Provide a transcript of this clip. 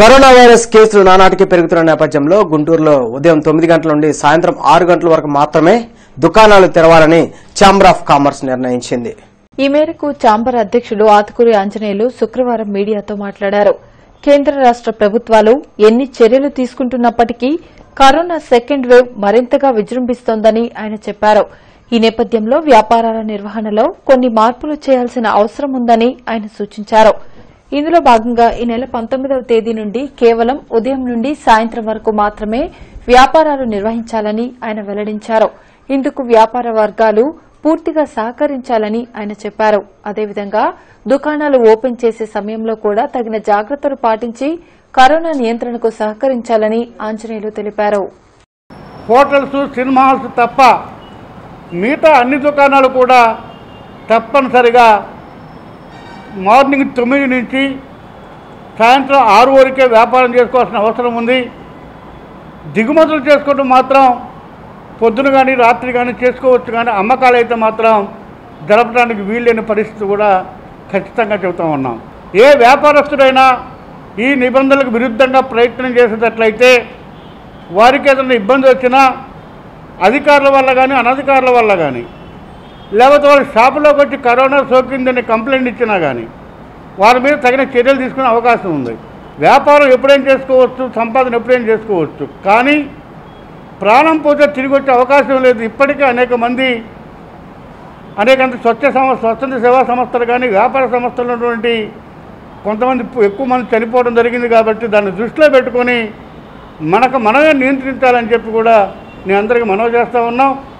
corona virus కేసులు నానాటికి పెరుగుతున్న నేపథ్యంలో గుంటూరులో ఉదయం తొమ్మిది గంటల నుండి సాయంత్రం ఆరు గంటల వరకు మాత్రమే దుకాణాలు తెరవాలని ఛాంబర్ ఆఫ్ కామర్స్ నిర్ణయించింది ఈ మేరకు చాంబర్ అధ్యక్షుడు ఆతుకూరి ఆంజనేయులు శుక్రవారం మీడియాతో మాట్లాడారు కేంద్ర రాష్ట ప్రభుత్వాలు ఎన్ని చర్యలు తీసుకుంటున్నప్పటికీ కరోనా సెకండ్ వేవ్ మరింతగా విజృంభిస్తోందని ఆయన చెప్పారు ఈ నేపథ్యంలో వ్యాపారాల నిర్వహణలో కొన్ని మార్పులు చేయాల్సిన అవసరం ఉందని ఆయన సూచించారు ఇందులో భాగంగా ఈ నెల పంతొమ్మిదవ తేదీ నుండి కేవలం ఉదయం నుండి సాయంత్రం వరకు మాత్రమే వ్యాపారాలు నిర్వహించాలని ఆయన వెల్లడించారు ఇందుకు వ్యాపార వర్గాలు పూర్తిగా సహకరించాలని ఆయన చెప్పారు అదేవిధంగా దుకాణాలు ఓపెన్ చేసే సమయంలో కూడా తగిన జాగ్రత్తలు పాటించి కరోనా నియంత్రణకు సహకరించాలని ఆంజనేయులు తెలిపారు హోటల్స్ సినిమా హాల్స్ తప్ప మిగతా అన్ని దుకాణాలు కూడా తప్పనిసరిగా మార్నింగ్ తొమ్మిది నుంచి సాయంత్రం ఆరు వరకే వ్యాపారం చేసుకోవాల్సిన అవసరం ఉంది దిగుమతులు చేసుకోవడం మాత్రం పొద్దున కానీ రాత్రి కానీ చేసుకోవచ్చు కానీ అమ్మకాలు అయితే మాత్రం జరపడానికి వీల్లేని పరిస్థితి కూడా ఖచ్చితంగా చెబుతూ ఉన్నాం ఏ వ్యాపారస్తుడైనా ఈ నిబంధనలకు విరుద్ధంగా ప్రయత్నం చేసేటట్లయితే వారికి ఏదైనా ఇబ్బంది వచ్చినా అధికారుల వల్ల కానీ అనధికారుల వల్ల కానీ లేకపోతే వాళ్ళ షాపులోకి వచ్చి కరోనా సోకిందని కంప్లైంట్ ఇచ్చినా కానీ వారి మీద తగిన చర్యలు తీసుకునే అవకాశం ఉంది వ్యాపారం ఎప్పుడేం చేసుకోవచ్చు సంపాదన ఎప్పుడేం చేసుకోవచ్చు కానీ ప్రాణం పోతే తిరిగి వచ్చే అవకాశం లేదు ఇప్పటికే అనేక మంది అనేక స్వచ్ఛ సంస్థ స్వచ్ఛంద సేవా సంస్థలు కానీ వ్యాపార సంస్థలు ఉన్నటువంటి కొంతమంది పు- ఎక్కువ మంది చనిపోవడం జరిగింది కాబట్టి దాన్ని దృష్టిలో పెట్టుకొని మనకు మనమే నియంత్రించాలని చెప్పి కూడా నేను అందరికీ మనవి చేస్తూ ఉన్నాం